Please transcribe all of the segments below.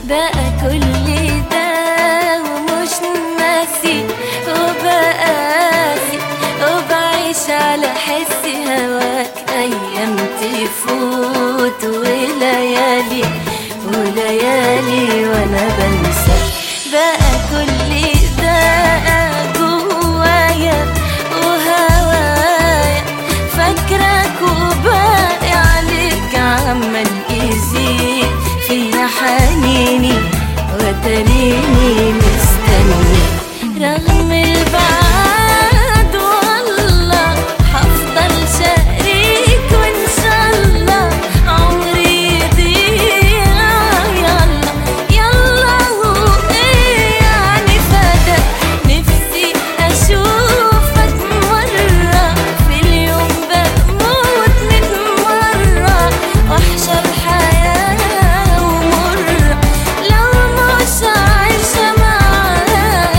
بقى كل ده ومش ناسي وبقاسي وبعيش على حس هواك أيام تفوت وليالي وليالي وأنا بنسى بقى كل ده جوايا وهوايا فاكرك وباقي عليك عمال يزيد فيا حنيني وتريني مستني رغم البعد والله هفضل شريك وان شاء الله عمري يضيع يلا يلا هو ايه يعني فاتك نفسي اشوفك مرة في اليوم بموت من مرة واحشى الحياة ومرة لو مش عايشة معاك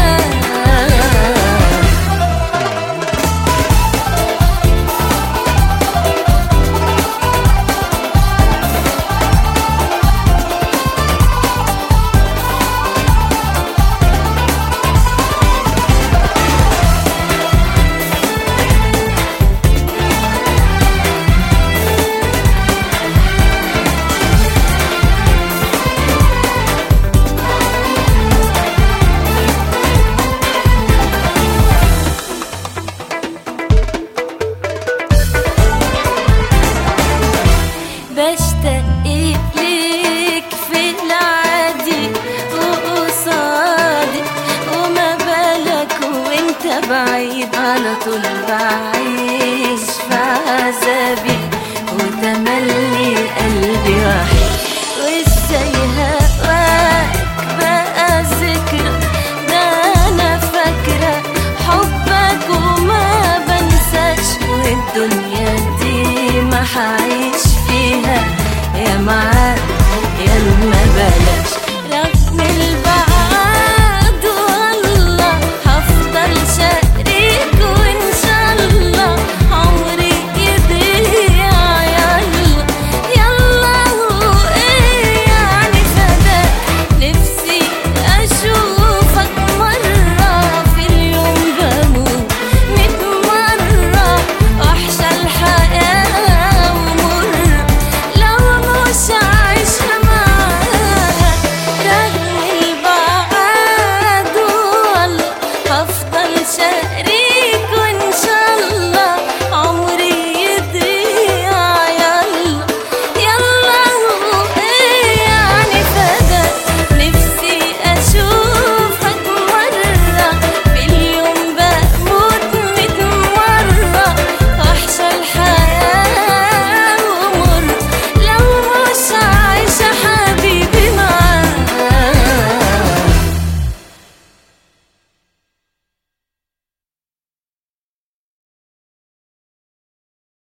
بشتاق ليك في العادي وقصادي وما بالك وانت بعيد على طول بعيش في عذابي وتملي قلبي وحيد وازاي هواك بقى ذكرى ده انا فاكرة حبك وما بنساش والدنيا دي ما حعيش فيها يا معاك